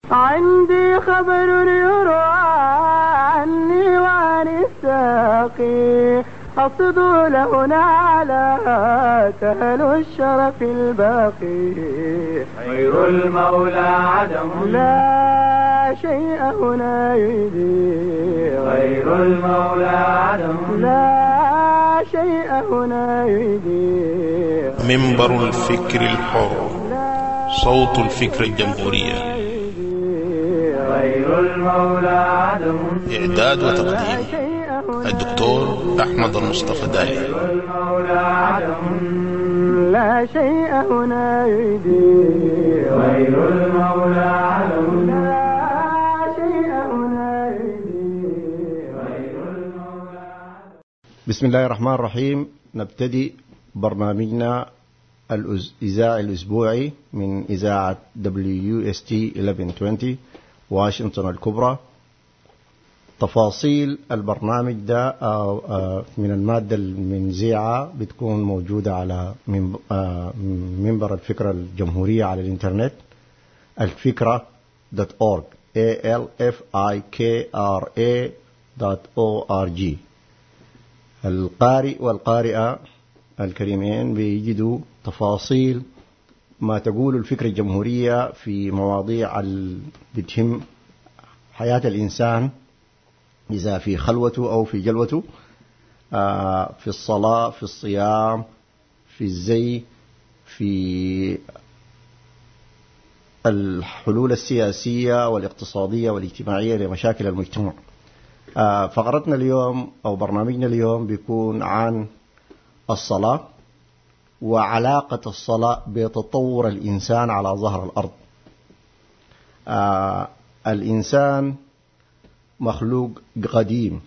عندي خبر يروى عني وعن الساقي أقصد لهنا على كهل الشرف الباقي غير المولى عدم لا شيء هنا يدي غير المولى عدم لا شيء هنا يدي منبر الفكر الحر صوت الفكر الجمهورية غير المولى عدم إعداد وتقديم الدكتور أحمد المصطفى دالي المولى عدم لا شيء هنا يدي غير المولى عدم لا شيء هنا يدي بسم الله الرحمن الرحيم نبتدي برنامجنا الإذاعي الأسبوعي من إذاعة WST 1120 واشنطن الكبرى تفاصيل البرنامج ده آه، آه، من المادة المنزيعة بتكون موجودة على من- آه، منبر الفكرة الجمهورية على الإنترنت الفكرة .org a l f i k r a .org القارئ والقارئة الكريمين بيجدوا تفاصيل ما تقول الفكرة الجمهورية في مواضيع ال- بتهم حياة الإنسان إذا في خلوته أو في جلوته آه، في الصلاة في الصيام في الزي في الحلول السياسية والاقتصادية والاجتماعية لمشاكل المجتمع آه، فقرتنا اليوم أو برنامجنا اليوم بيكون عن الصلاة وعلاقة الصلاة بتطور الإنسان على ظهر الأرض آه، الإنسان مخلوق قديم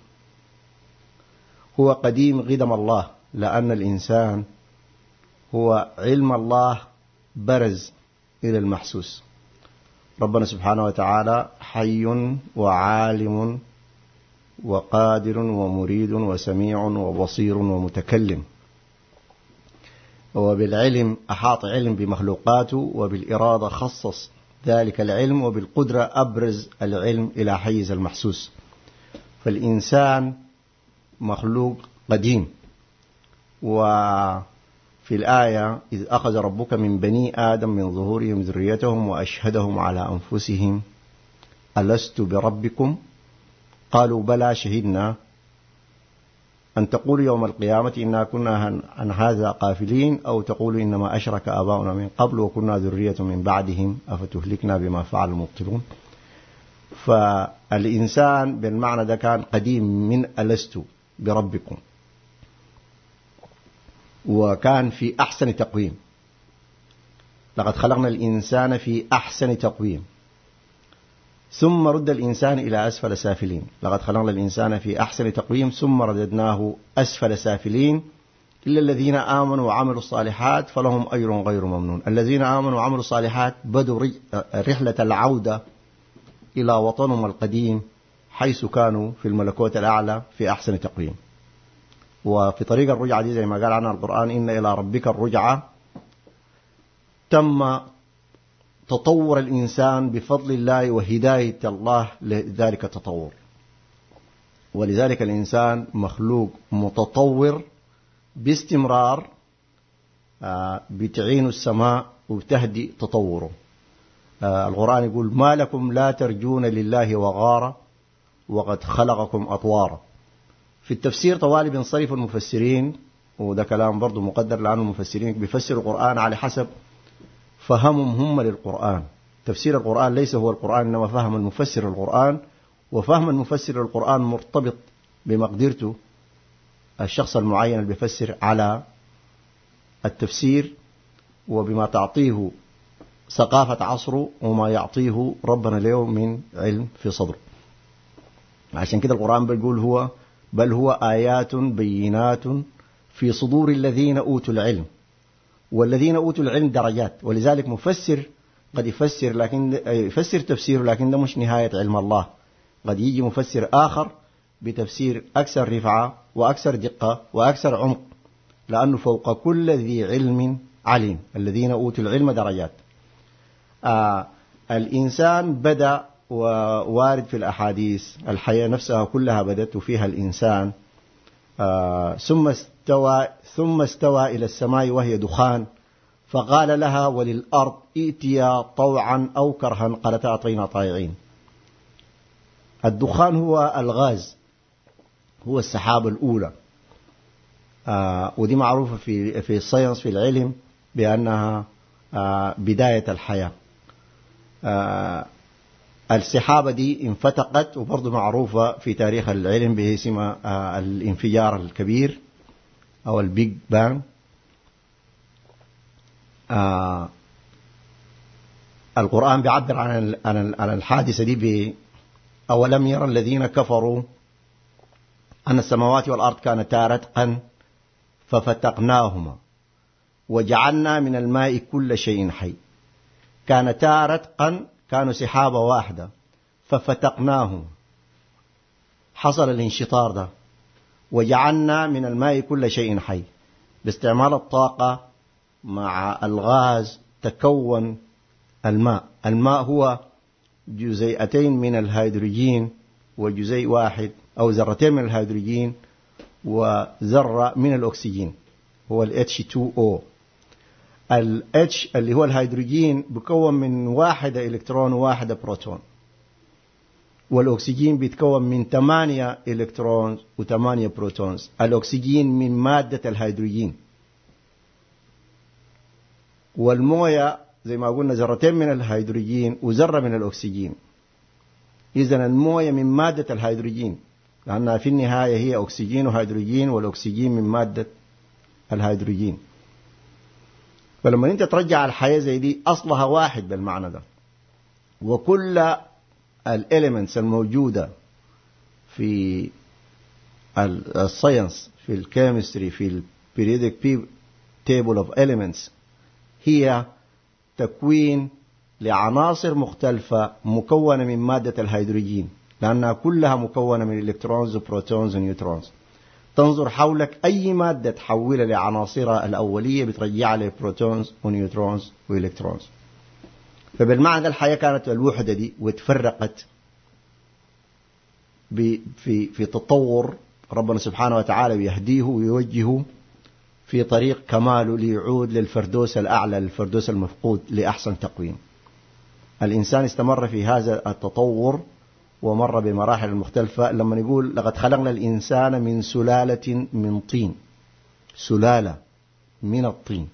هو قديم قدم الله لأن الإنسان هو علم الله برز إلى المحسوس ربنا سبحانه وتعالى حي وعالم وقادر ومريد وسميع وبصير ومتكلم وبالعلم أحاط علم بمخلوقاته وبالإرادة خصص ذلك العلم وبالقدرة أبرز العلم إلى حيز المحسوس فالإنسان مخلوق قديم وفي الآية إذ أخذ ربك من بني آدم من ظهورهم ذريتهم وأشهدهم على أنفسهم ألست بربكم قالوا بلى شهدنا أن تقولوا يوم القيامة إنا كنا عن- عن هذا قافلين أو تقولوا إنما أشرك آباؤنا من قبل وكنا ذرية من بعدهم أفتهلكنا بما فعل المبطلون فالإنسان بالمعنى ده كان قديم من ألست بربكم وكان في أحسن تقويم لقد خلقنا الإنسان في أحسن تقويم ثم رد الإنسان إلى أسفل سافلين لقد خلقنا الإنسان في أحسن تقويم ثم رددناه أسفل سافلين إلا الذين آمنوا وعملوا الصالحات فلهم أجر غير ممنون الذين آمنوا وعملوا الصالحات بدوا رج- رحلة العودة إلى وطنهم القديم حيث كانوا في الملكوت الأعلى في أحسن تقويم وفي طريق الرجعة دي زي ما قال عنها القرآن إن إلى ربك الرجعة تم تطور الإنسان بفضل الله وهداية الله لذلك التطور ولذلك الإنسان مخلوق متطور باستمرار آه، بتعين السماء وبتهدي تطوره آه، القرآن يقول ما لكم لا ترجون لله وغارا وقد خلقكم أطوارا في التفسير طوالي بينصرف المفسرين وده كلام برضو مقدر لأن المفسرين بيفسروا القرآن على حسب فهمهم هم للقرآن تفسير القرآن ليس هو القرآن إنما فهم المفسر القرآن وفهم المفسر للقرآن مرتبط بمقدرته الشخص المعين اللي بيفسر على التفسير وبما تعطيه ثقافة عصره وما يعطيه ربنا له من علم في صدره عشان كده القرآن بيقول هو بل هو آيات بينات في صدور الذين أوتوا العلم والذين أوتوا العلم درجات ولذلك مفسر قد يفسر لكن يفسر تفسيره لكن ده مش نهاية علم الله قد يجي مفسر آخر بتفسير أكثر رفعة وأكثر دقة وأكثر عمق لأنه فوق كل ذي علم عليم الذين أوتوا العلم درجات آه الإنسان بدأ ووارد في الأحاديث الحياة نفسها كلها بدت وفيها الإنسان آه ثم استوى ثم استوى إلى السماء وهي دخان فقال لها وللأرض ائتيا طوعا أو كرها قالتا أعطينا طائعين الدخان هو الغاز هو السحابة الأولى آه ودي معروفة في في الساينس في العلم بأنها آه بداية الحياة آه السحابة دي انفتقت وبرضه معروفة في تاريخ العلم باسم آه الانفجار الكبير أو البيج بانج آه القرآن بيعبر عن عن الحادثة دي ب أولم يرى الذين كفروا أن السماوات والأرض كانتا رتقا ففتقناهما وجعلنا من الماء كل شيء حي كانتا رتقا كانوا سحابة واحدة ففتقناهم حصل الانشطار ده وجعلنا من الماء كل شيء حي باستعمال الطاقة مع الغاز تكون الماء الماء هو جزيئتين من الهيدروجين وجزيء واحد أو ذرتين من الهيدروجين وذرة من الأكسجين هو ال H2O ال H اللي هو الهيدروجين بيكون من واحدة إلكترون وواحدة بروتون والأكسجين بيتكون من ثمانية إلكترون وثمانية بروتونز الأكسجين من مادة الهيدروجين والموية زي ما قلنا ذرتين من الهيدروجين وذرة من الأكسجين إذا الموية من مادة الهيدروجين لأنها في النهاية هي أكسجين وهيدروجين والأكسجين من مادة الهيدروجين فلما أنت ترجع الحياة زي دي أصلها واحد بالمعنى ده وكل الاليمنتس الموجودة في الساينس في الكيمستري في البريودك تيبل اوف elements هي تكوين لعناصر مختلفة مكونة من مادة الهيدروجين لأنها كلها مكونة من إلكترونز وبروتونز ونيوترونز تنظر حولك أي مادة تحولها لعناصرها الأولية بترجعها لبروتونز ونيوترونز وإلكترونز فبالمعنى الحياة كانت الوحدة دي وتفرقت في في تطور ربنا سبحانه وتعالى بيهديه ويوجهه في طريق كماله ليعود للفردوس الأعلى للفردوس المفقود لأحسن تقويم الإنسان استمر في هذا التطور ومر بمراحل مختلفة لما نقول لقد خلقنا الإنسان من سلالة من طين سلالة من الطين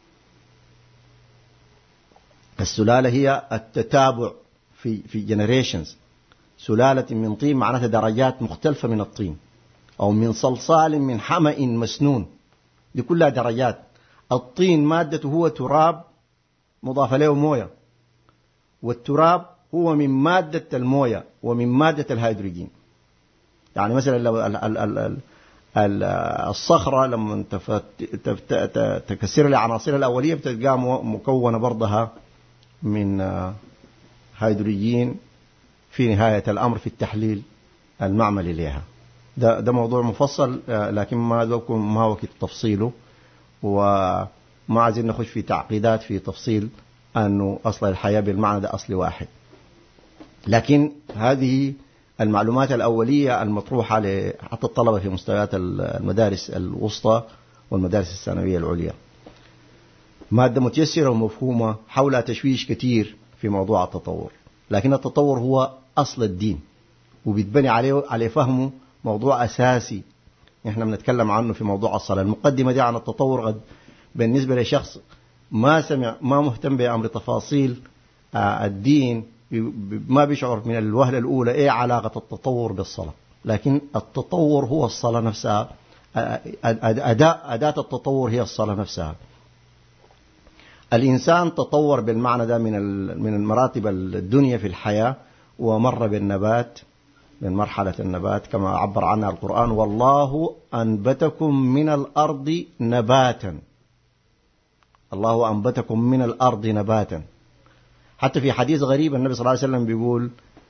السلالة هي التتابع في في جنريشنز سلالة من طين معناتها درجات مختلفة من الطين أو من صلصال من حمأ مسنون دي كلها درجات الطين مادته هو تراب مضاف له مويه والتراب هو من مادة المويه ومن مادة الهيدروجين يعني مثلا لو ال ال ال ال ال الصخرة لما تكسر العناصر الأولية بتلقاها مكونة برضها من هيدروجين في نهاية الأمر في التحليل المعملي لها ده ده موضوع مفصل لكن ما ما وقت تفصيله وما عايزين نخش في تعقيدات في تفصيل انه اصل الحياه بالمعنى ده اصل واحد لكن هذه المعلومات الاوليه المطروحه حتى الطلبه في مستويات المدارس الوسطى والمدارس الثانويه العليا ماده متيسره ومفهومه حولها تشويش كثير في موضوع التطور لكن التطور هو اصل الدين وبيتبني عليه عليه فهمه موضوع أساسي احنا بنتكلم عنه في موضوع الصلاة المقدمة دي عن التطور قد بالنسبة لشخص ما سمع ما مهتم بأمر تفاصيل الدين ما بيشعر من الوهلة الأولى إيه علاقة التطور بالصلاة لكن التطور هو الصلاة نفسها أداء أداة التطور هي الصلاة نفسها الإنسان تطور بالمعنى ده من من المراتب الدنيا في الحياة ومر بالنبات من مرحلة النبات كما عبر عنها القرآن والله أنبتكم من الأرض نباتا الله أنبتكم من الأرض نباتا حتى في حديث غريب النبي صلى الله عليه وسلم بيقول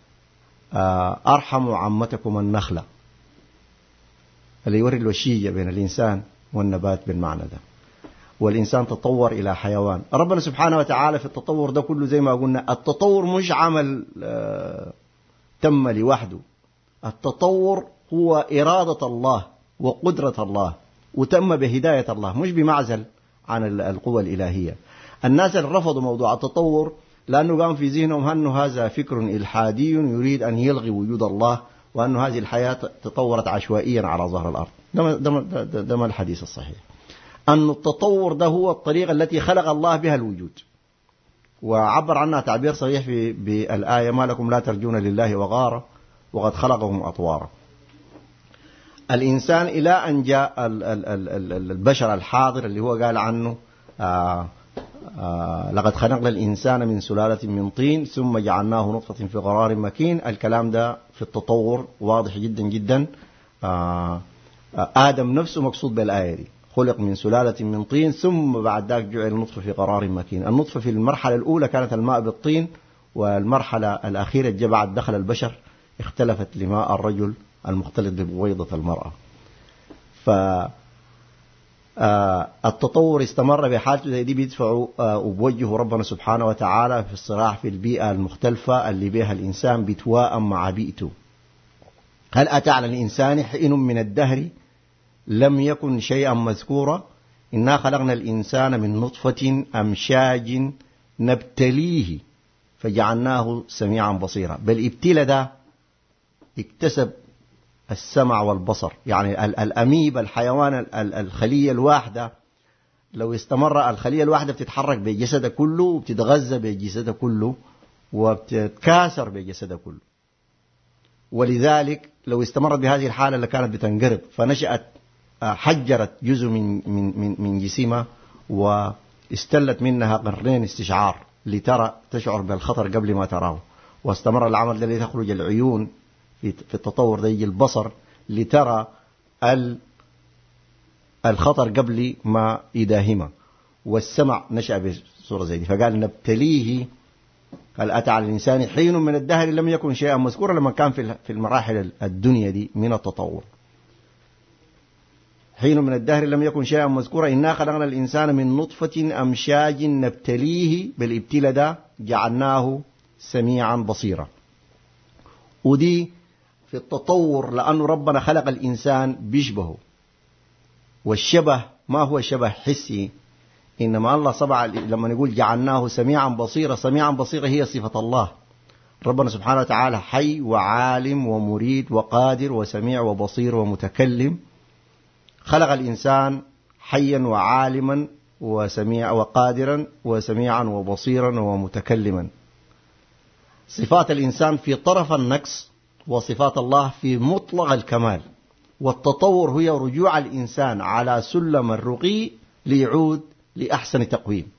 أرحم عمتكم النخلة اللي يوري الوشية بين الإنسان والنبات بالمعنى ده والإنسان تطور إلى حيوان ربنا سبحانه وتعالى في التطور ده كله زي ما قلنا التطور مش عمل آه، تم لوحده التطور هو إرادة الله وقدرة الله وتم بهداية الله مش بمعزل عن ال- القوى الإلهية الناس اللي رفضوا موضوع التطور لأنه قام في ذهنهم أنه هذا فكر إلحادي يريد أن يلغي وجود الله وأن هذه الحياة تطورت عشوائيا على ظهر الأرض ده ما- ده ما- ده- ده- ده ما الحديث الصحيح أن التطور ده هو الطريقة التي خلق الله بها الوجود وعبر عنها تعبير صحيح في بالآية ما لكم لا ترجون لله وغارا وقد خلقهم أطوارا الإنسان إلى أن جاء ال- ال- ال- ال- البشر الحاضر اللي هو قال عنه آه آه لقد خلقنا الإنسان من سلالة من طين ثم جعلناه نطفة في قرار مكين الكلام ده في التطور واضح جدا جدا آه آه آدم نفسه مقصود بالآية دي خلق من سلالة من طين ثم بعد ذلك جعل النطفة في قرار مكين النطفة في المرحلة الأولى كانت الماء بالطين والمرحلة الأخيرة جاء بعد دخل البشر اختلفت لماء الرجل المختلط ببويضة المرأة ف آه، التطور استمر بحالته زي دي بيدفعوا آه، وبوجهه ربنا سبحانه وتعالى في الصراع في البيئة المختلفة اللي بها الإنسان بيتواءم مع بيئته هل أتى على الإنسان حين من الدهر لم يكن شيئا مذكورا إنا خلقنا الإنسان من نطفة أمشاج نبتليه فجعلناه سميعا بصيرا بل ابتلى ده اكتسب السمع والبصر يعني ال- الأميب الحيوان ال- ال- الخلية الواحدة لو استمر الخلية الواحدة بتتحرك بجسدها كله وبتتغذى بجسدها كله وبتتكاثر بجسدها كله ولذلك لو استمرت بهذه الحالة لكانت بتنقرض فنشأت آه، حجرت جزء من من من من جسمها واستلت منها قرنين استشعار لترى تشعر بالخطر قبل ما تراه واستمر العمل ده لتخرج العيون في في التطور ده يجي البصر لترى ال الخطر قبل ما يداهمه والسمع نشأ بصورة زي دي فقال نبتليه هل أتى على الإنسان حين من الدهر لم يكن شيئا مذكورا لما كان في في المراحل الدنيا دي من التطور حين من الدهر لم يكن شيئا مذكورا إنا خلقنا الإنسان من نطفة أمشاج نبتليه بالابتلاء ده جعلناه سميعا بصيرا ودي في التطور لأنه ربنا خلق الإنسان بيشبهه والشبه ما هو شبه حسي إنما الله صبع لما نقول جعلناه سميعا بصيرا سميعا بصيرا هي صفة الله ربنا سبحانه وتعالى حي وعالم ومريد وقادر وسميع وبصير ومتكلم خلق الإنسان حيا وعالما وسميع وقادرا وسميعا وبصيرا ومتكلما صفات الإنسان في طرف النقص وصفات الله في مطلق الكمال والتطور هي رجوع الإنسان على سلم الرقي ليعود لأحسن تقويم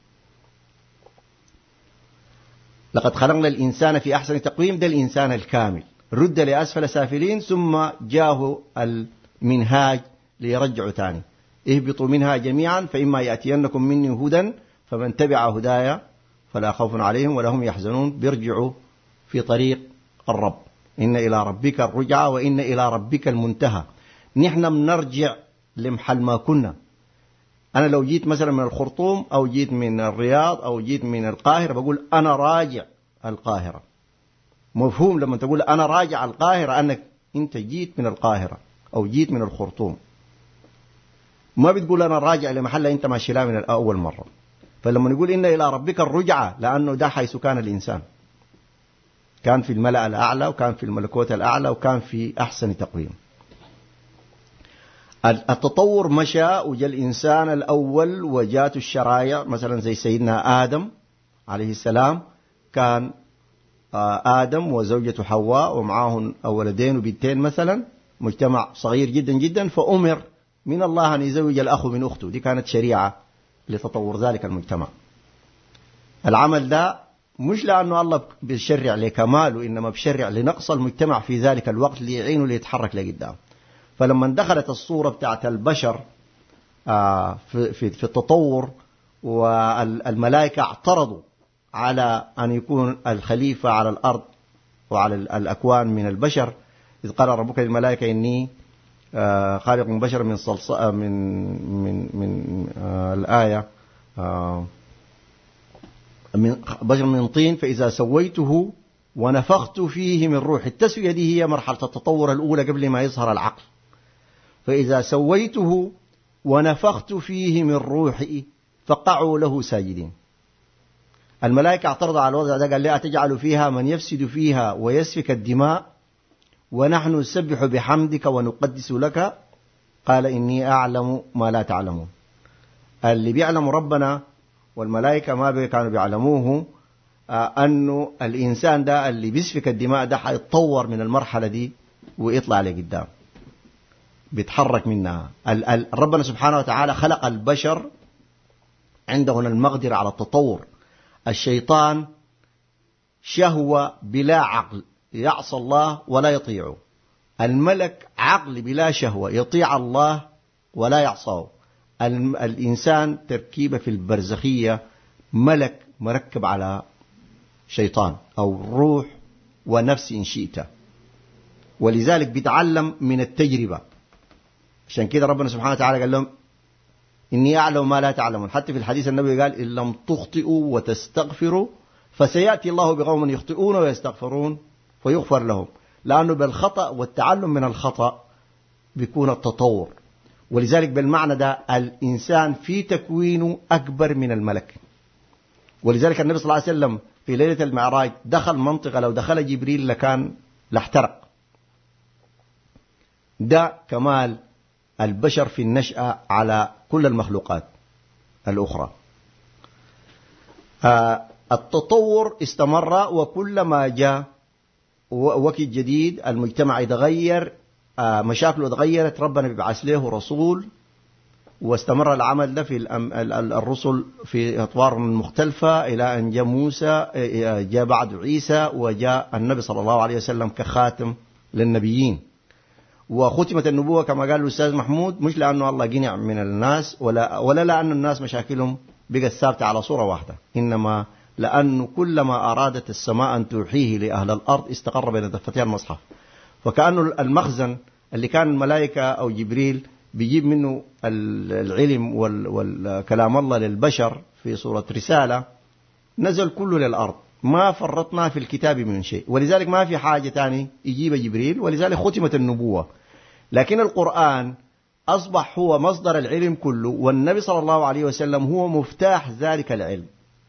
لقد خلقنا الإنسان في أحسن تقويم ده الإنسان الكامل رد لأسفل سافلين ثم جاه المنهاج ليرجعوا تاني اهبطوا منها جميعا فإما يأتينكم مني هدى فمن تبع هدايا فلا خوف عليهم ولا هم يحزنون بيرجعوا في طريق الرب إن إلى ربك الرجعة وإن إلى ربك المنتهى نحن بنرجع لمحل ما كنا أنا لو جيت مثلا من الخرطوم أو جيت من الرياض أو جيت من القاهرة بقول أنا راجع القاهرة مفهوم لما تقول أنا راجع القاهرة أنك أنت جيت من القاهرة أو جيت من الخرطوم ما بتقول أنا راجع لمحل أنت ماشي لها من أول مرة فلما نقول إن إلى ربك الرجعة لأنه ده حيث كان الإنسان كان في الملأ الأعلى وكان في الملكوت الأعلى وكان في أحسن تقويم التطور مشى وجاء الإنسان الأول وجاءت الشرايع مثلا زي سيدنا آدم عليه السلام كان آدم وزوجته حواء ومعاهم ولدين وبنتين مثلا مجتمع صغير جدا جدا فأمر من الله أن يزوج الأخ من أخته دي كانت شريعة لتطور ذلك المجتمع العمل ده مش لأنه الله بيشرع لكماله إنما بيشرع لنقص المجتمع في ذلك الوقت ليعينه ليتحرك لقدام فلما دخلت الصورة بتاعت البشر في, في, في التطور والملائكة اعترضوا على أن يكون الخليفة على الأرض وعلى الأكوان من البشر إذ قال ربك للملائكة إني آه، خالق بشر من صلصال من من من آه، الآية آه، من بشر من طين فإذا سويته ونفخت فيه من روحي التسوية دي هي مرحلة التطور الأولى قبل ما يظهر العقل فإذا سويته ونفخت فيه من روحي فقعوا له ساجدين الملائكة اعترضوا على الوضع ده قال لا تجعل فيها من يفسد فيها ويسفك الدماء ونحن نسبح بحمدك ونقدس لك قال إني أعلم ما لا تعلمون اللي بيعلم ربنا والملائكة ما بي- كانوا بيعلموه آه، أنه الإنسان ده اللي بيسفك الدماء ده حيتطور من المرحلة دي ويطلع لقدام بيتحرك منها ال- ال- ربنا سبحانه وتعالى خلق البشر عنده هنا المقدرة على التطور الشيطان شهوة بلا عقل يعصى الله ولا يطيعه الملك عقل بلا شهوة يطيع الله ولا يعصاه الم- الإنسان تركيبة في البرزخية ملك مركب على شيطان أو روح ونفس إن شئت ولذلك بيتعلم من التجربة عشان كده ربنا سبحانه وتعالى قال لهم إني أعلم ما لا تعلمون حتى في الحديث النبي قال إن لم تخطئوا وتستغفروا فسيأتي الله بقوم يخطئون ويستغفرون فيغفر لهم لأنه بالخطأ والتعلم من الخطأ بيكون التطور ولذلك بالمعنى ده الإنسان في تكوينه أكبر من الملك ولذلك النبي صلى الله عليه وسلم في ليلة المعراج دخل منطقة لو دخل جبريل لكان لاحترق ده كمال البشر في النشأة على كل المخلوقات الأخرى آه، التطور استمر وكلما جاء و- وقت جديد المجتمع يتغير آه، مشاكله تغيرت ربنا بيبعث له رسول واستمر العمل ده في الأم- ال- ال- الرسل في أطوار مختلفة إلى أن جاء موسى آه، جاء بعد عيسى وجاء النبي صلى الله عليه وسلم كخاتم للنبيين وختمت النبوة كما قال الأستاذ محمود مش لأنه الله قنع من الناس ولا, ولا لأن الناس مشاكلهم بقت ثابتة على صورة واحدة إنما لأنه كلما أرادت السماء أن توحيه لأهل الأرض استقر بين دفتي المصحف فكأنه المخزن اللي كان الملائكة أو جبريل بيجيب منه ال- العلم وال- والكلام الله للبشر في صورة رسالة نزل كله للأرض ما فرطنا في الكتاب من شيء ولذلك ما في حاجة تاني يجيب جبريل ولذلك ختمت النبوة لكن القرآن أصبح هو مصدر العلم كله والنبي صلى الله عليه وسلم هو مفتاح ذلك العلم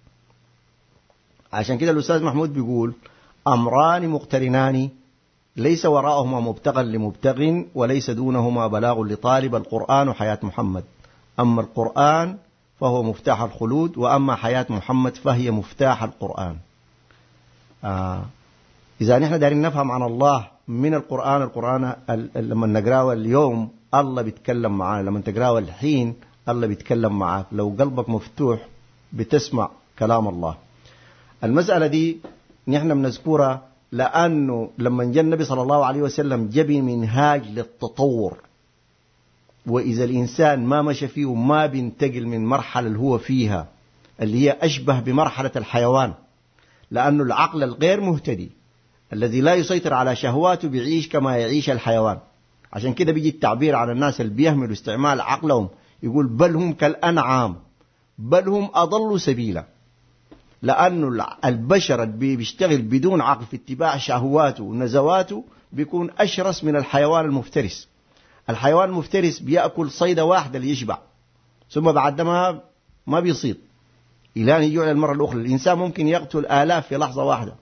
عشان كده الأستاذ محمود بيقول أمران مقترنان ليس وراءهما مبتغى لمبتغ وليس دونهما بلاغ لطالب القرآن حياة محمد أما القرآن فهو مفتاح الخلود وأما حياة محمد فهي مفتاح القرآن آه إذا نحن دارين نفهم عن الله من القرآن القرآن ال- ال- لما نقراه اليوم الله بيتكلم معانا لما تقراه الحين الله بيتكلم معاك لو قلبك مفتوح بتسمع كلام الله المسألة دي نحن بنذكرها لأنه لما جاء النبي صلى الله عليه وسلم جبي منهاج للتطور وإذا الإنسان ما مشى فيه وما بينتقل من مرحلة اللي هو فيها اللي هي أشبه بمرحلة الحيوان لأنه العقل الغير مهتدي الذي لا يسيطر على شهواته بيعيش كما يعيش الحيوان عشان كده بيجي التعبير عن الناس اللي بيهملوا استعمال عقلهم يقول بل هم كالأنعام بل هم أضلوا سبيلا لأنه الع- البشر اللي بي- بيشتغل بدون عقل في اتباع شهواته ونزواته بيكون أشرس من الحيوان المفترس الحيوان المفترس بيأكل صيدة واحدة ليشبع ثم بعد ده ما ما بيصيد إلى أن يجوع للمرة الأخرى الإنسان ممكن يقتل آلاف في لحظة واحدة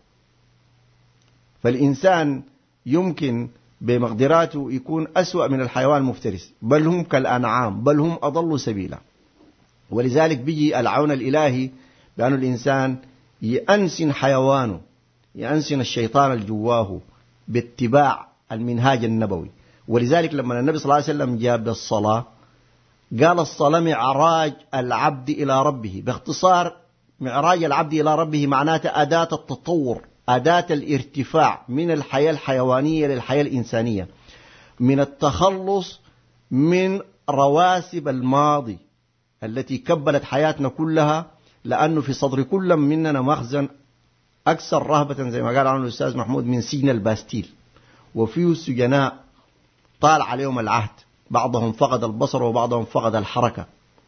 فالإنسان يمكن بمقدراته يكون أسوأ من الحيوان المفترس بل هم كالأنعام بل هم أضلوا سبيلا ولذلك بيجي العون الإلهي بأن الإنسان يأنسن حيوانه يأنسن الشيطان الجواه باتباع المنهاج النبوي ولذلك لما النبي صلى الله عليه وسلم جاب الصلاة قال الصلاة معراج العبد إلى ربه باختصار معراج العبد إلى ربه معناته أداة التطور أداة الارتفاع من الحياة الحيوانية للحياة الإنسانية من التخلص من رواسب الماضي التي كبلت حياتنا كلها لأنه في صدر كل مننا مخزن أكثر رهبة زي ما قال عنه الأستاذ محمود من سجن الباستيل وفيه سجناء طال عليهم العهد بعضهم فقد البصر وبعضهم فقد الحركة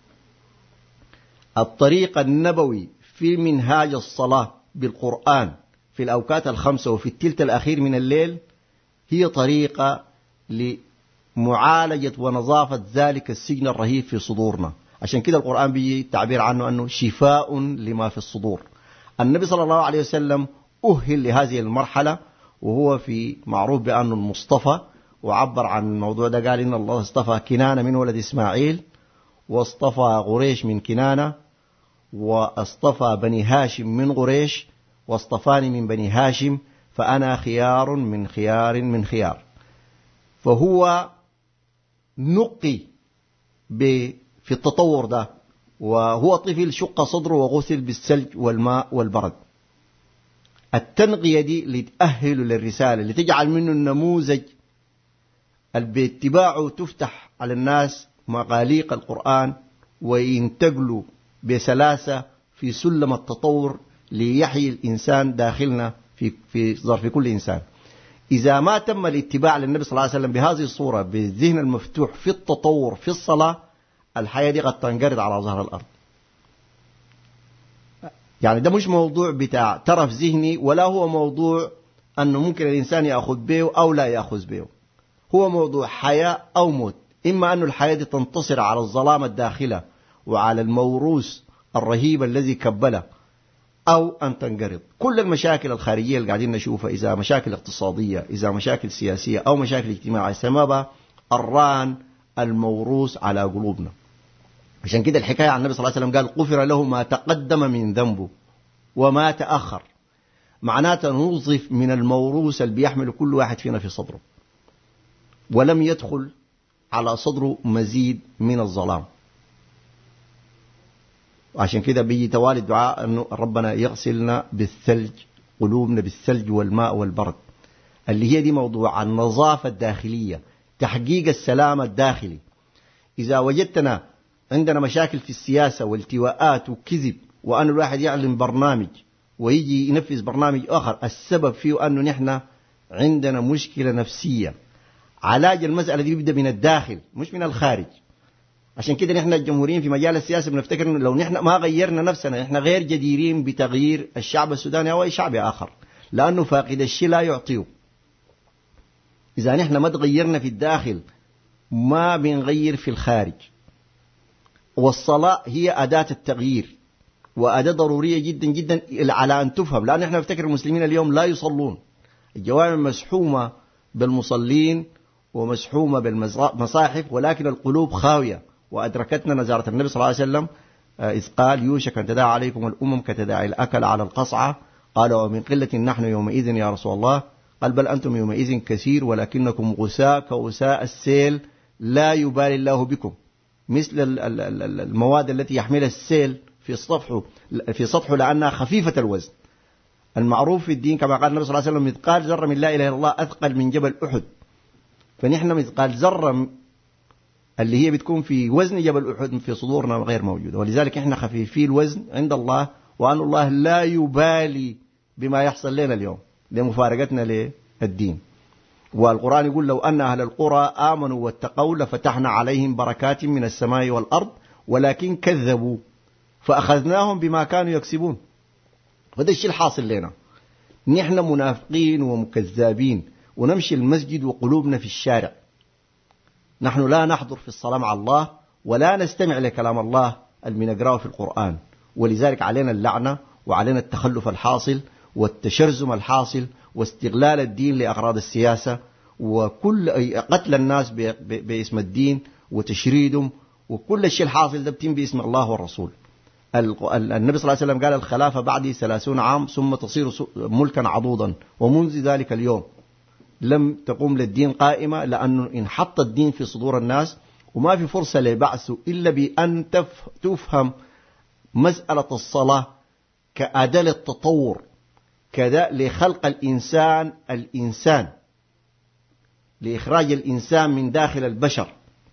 الطريق النبوي في منهاج الصلاة بالقرآن في الأوقات الخمسة وفي التلت الأخير من الليل هي طريقة لمعالجة ونظافة ذلك السجن الرهيب في صدورنا عشان كده القرآن بيجي التعبير عنه أنه شفاء لما في الصدور النبي صلى الله عليه وسلم أهل لهذه المرحلة وهو في معروف بأنه المصطفى وعبر عن الموضوع ده قال إن الله اصطفى كنانة من ولد إسماعيل واصطفى قريش من كنانة واصطفى بني هاشم من قريش واصطفاني من بني هاشم فأنا خيار من خيار من خيار فهو نقي في التطور ده وهو طفل شق صدره وغسل بالثلج والماء والبرد التنقية دي لتأهل للرسالة لتجعل منه النموذج اللي باتباعه تفتح على الناس مغاليق القرآن وينتقلوا بسلاسة في سلم التطور ليحيي الإنسان داخلنا في في ظرف كل إنسان إذا ما تم الاتباع للنبي صلى الله عليه وسلم بهذه الصورة بالذهن المفتوح في التطور في الصلاة الحياة دي قد تنقرض على ظهر الأرض يعني ده مش موضوع بتاع ترف ذهني ولا هو موضوع أنه ممكن الإنسان يأخذ به أو لا يأخذ به هو موضوع حياة أو موت إما أن الحياة دي تنتصر على الظلام الداخلة وعلى الموروث الرهيب الذي كبله أو أن تنقرض كل المشاكل الخارجية اللي قاعدين نشوفها إذا مشاكل اقتصادية إذا مشاكل سياسية أو مشاكل اجتماعية سببها الران الموروث على قلوبنا عشان كده الحكاية عن النبي صلى الله عليه وسلم قال غفر له ما تقدم من ذنبه وما تأخر معناته نوظف من الموروث اللي بيحمل كل واحد فينا في صدره ولم يدخل على صدره مزيد من الظلام وعشان كده بيجي توالي الدعاء انه ربنا يغسلنا بالثلج قلوبنا بالثلج والماء والبرد اللي هي دي موضوع النظافة الداخلية تحقيق السلام الداخلي إذا وجدتنا عندنا مشاكل في السياسة والتواءات وكذب وأن الواحد يعلن برنامج ويجي ينفذ برنامج آخر السبب فيه أنه نحن عندنا مشكلة نفسية علاج المسألة دي بيبدأ من الداخل مش من الخارج عشان كده نحن الجمهوريين في مجال السياسة بنفتكر انه لو نحن ما غيرنا نفسنا نحن غير جديرين بتغيير الشعب السوداني او اي شعب اخر لانه فاقد الشيء لا يعطيه اذا نحن ما تغيرنا في الداخل ما بنغير في الخارج والصلاة هي أداة التغيير وأداة ضرورية جدا جدا على أن تفهم لأن احنا نفتكر المسلمين اليوم لا يصلون الجوامع مسحومة بالمصلين ومسحومة بالمصاحف ولكن القلوب خاوية وأدركتنا نزارة النبي صلى الله عليه وسلم إذ قال يوشك أن تداعى عليكم الأمم كتداعي الأكل على القصعة قال ومن قلة نحن يومئذ يا رسول الله قال بل أنتم يومئذ كثير ولكنكم غثاء كغثاء السيل لا يبالي الله بكم مثل المواد التي يحملها السيل في سطحه في سطحه لأنها خفيفة الوزن المعروف في الدين كما قال النبي صلى الله عليه وسلم مثقال ذرة من لا إله إلا الله أثقل من جبل أحد فنحن مثقال ذرة اللي هي بتكون في وزن جبل أحد في صدورنا غير موجودة ولذلك احنا خفيفي الوزن عند الله وأن الله لا يبالي بما يحصل لنا اليوم لمفارقتنا للدين والقرآن يقول لو أن أهل القرى آمنوا واتقوا لفتحنا عليهم بركات من السماء والأرض ولكن كذبوا فأخذناهم بما كانوا يكسبون وده الشيء الحاصل لنا نحن منافقين ومكذابين ونمشي المسجد وقلوبنا في الشارع نحن لا نحضر في الصلاة مع الله ولا نستمع لكلام الله المنقراه في القرآن ولذلك علينا اللعنة وعلينا التخلف الحاصل والتشرذم الحاصل واستغلال الدين لأغراض السياسة وكل قتل الناس باسم الدين وتشريدهم وكل الشيء الحاصل ده بتم باسم الله والرسول النبي صلى الله عليه وسلم قال الخلافة بعدي ثلاثون عام ثم تصير ملكا عضوضا ومنذ ذلك اليوم لم تقوم للدين قائمة لأنه انحط الدين في صدور الناس وما في فرصة لبعثه إلا بأن تفهم مسألة الصلاة كأداة للتطور كذا لخلق الإنسان الإنسان لإخراج الإنسان من داخل البشر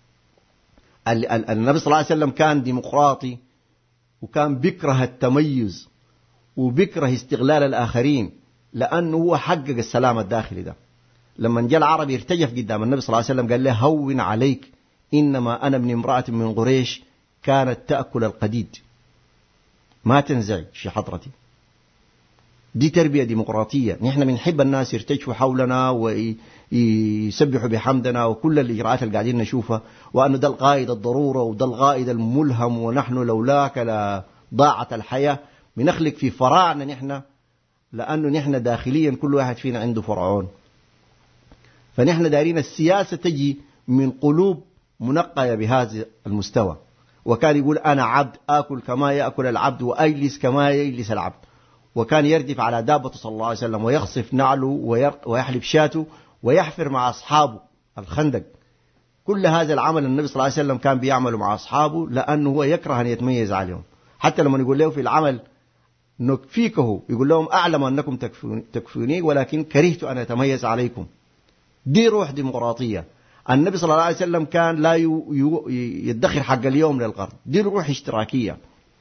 النبي صلى الله عليه وسلم كان ديمقراطي وكان بيكره التميز وبيكره استغلال الآخرين لأنه هو حقق السلام الداخلي ده لما جاء العربي ارتجف قدام النبي صلى الله عليه وسلم قال له هون عليك إنما أنا ابن امرأة من قريش كانت تأكل القديد ما تنزعج في حضرتي دي تربية ديمقراطية نحن بنحب الناس يرتجفوا حولنا ويسبحوا بحمدنا وكل الإجراءات اللي قاعدين نشوفها وأنه ده القائد الضرورة وده القائد الملهم ونحن لولاك لضاعت الحياة بنخلق في فراعنة نحن لأنه نحن داخليا كل واحد فينا عنده فرعون فنحن دارين السياسة تجي من قلوب منقية بهذا المستوى وكان يقول أنا عبد آكل كما يأكل العبد وأجلس كما يجلس العبد وكان يردف على دابته صلى الله عليه وسلم ويخصف نعله ويحلب شاته ويحفر مع أصحابه الخندق كل هذا العمل النبي صلى الله عليه وسلم كان بيعمله مع أصحابه لأنه هو يكره أن يتميز عليهم حتى لما يقول له في العمل نكفيكه يقول لهم أعلم أنكم تكفوني ولكن كرهت أن أتميز عليكم دي روح ديمقراطية النبي صلى الله عليه وسلم كان لا يدخر حق اليوم للغرب دي روح اشتراكية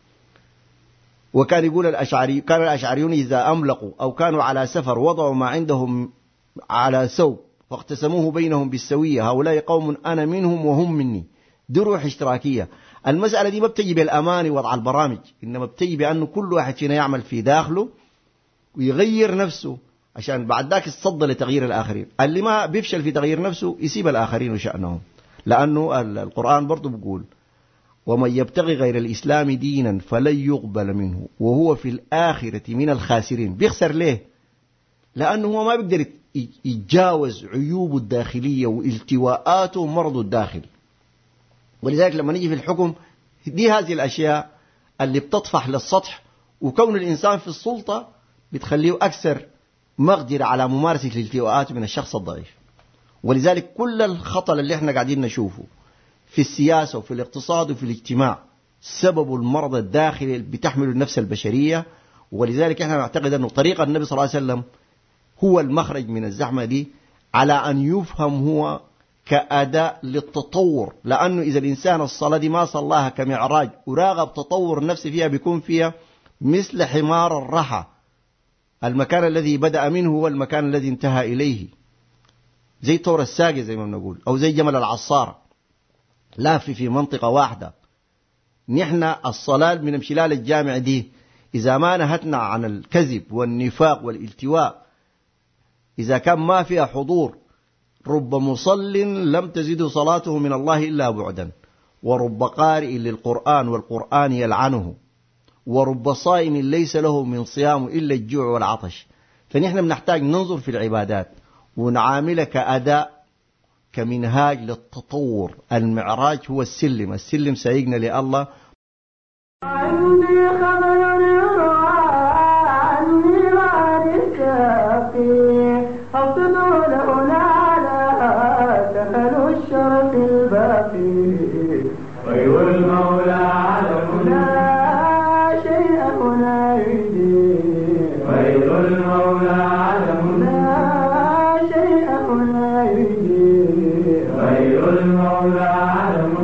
وكان يقول الأشعري كان الأشعريون إذا أملقوا أو كانوا على سفر وضعوا ما عندهم على ثوب فاقتسموه بينهم بالسوية هؤلاء قوم أنا منهم وهم مني دي روح اشتراكية المسألة دي ما بتجي بالأمان وضع البرامج إنما بتجي بأنه كل واحد فينا يعمل في داخله ويغير نفسه عشان بعد ذاك يتصدى لتغيير الآخرين اللي ما بيفشل في تغيير نفسه يسيب الآخرين وشأنهم لأنه القرآن برضه بيقول ومن يبتغي غير الإسلام دينا فلن يقبل منه وهو في الآخرة من الخاسرين بيخسر ليه لأنه هو ما بيقدر يتجاوز عيوبه الداخلية والتواءاته ومرضه الداخلي ولذلك لما نيجي في الحكم دي هذه الأشياء اللي بتطفح للسطح وكون الإنسان في السلطة بتخليه أكثر مقدرة على ممارسة الالتواءات من الشخص الضعيف ولذلك كل الخطل اللي احنا قاعدين نشوفه في السياسة وفي الاقتصاد وفي الاجتماع سبب المرض الداخلي بتحمل النفس البشرية ولذلك احنا نعتقد أنه طريق النبي صلى الله عليه وسلم هو المخرج من الزحمة دي على أن يفهم هو كأداء للتطور لأنه إذا الإنسان الصلاة دي ما صلاها كمعراج وراغب تطور النفس فيها بيكون فيها مثل حمار الرحى المكان الذي بدأ منه هو المكان الذي انتهى إليه زي طور الساقي زي ما بنقول أو زي جمل العصار لافي في منطقة واحدة نحن الصلاة من امشلال الجامع دي إذا ما نهتنا عن الكذب والنفاق والالتواء إذا كان ما فيها حضور رب مصل لم تزده صلاته من الله إلا بعدا ورب قارئ للقرآن والقرآن يلعنه ورب صائم ليس له من صيام إلا الجوع والعطش فنحن بنحتاج ننظر في العبادات ونعاملها كأداء كمنهاج للتطور المعراج هو السلم السلم سيقنا لله عندي خبر يروى عني بعد الساقي أقصد لولا لا سهل الشرف الباقي غير المولى علم لا شيء هنا يجيب غير المولى علم لا شيء هنا يجيب غير المولى علم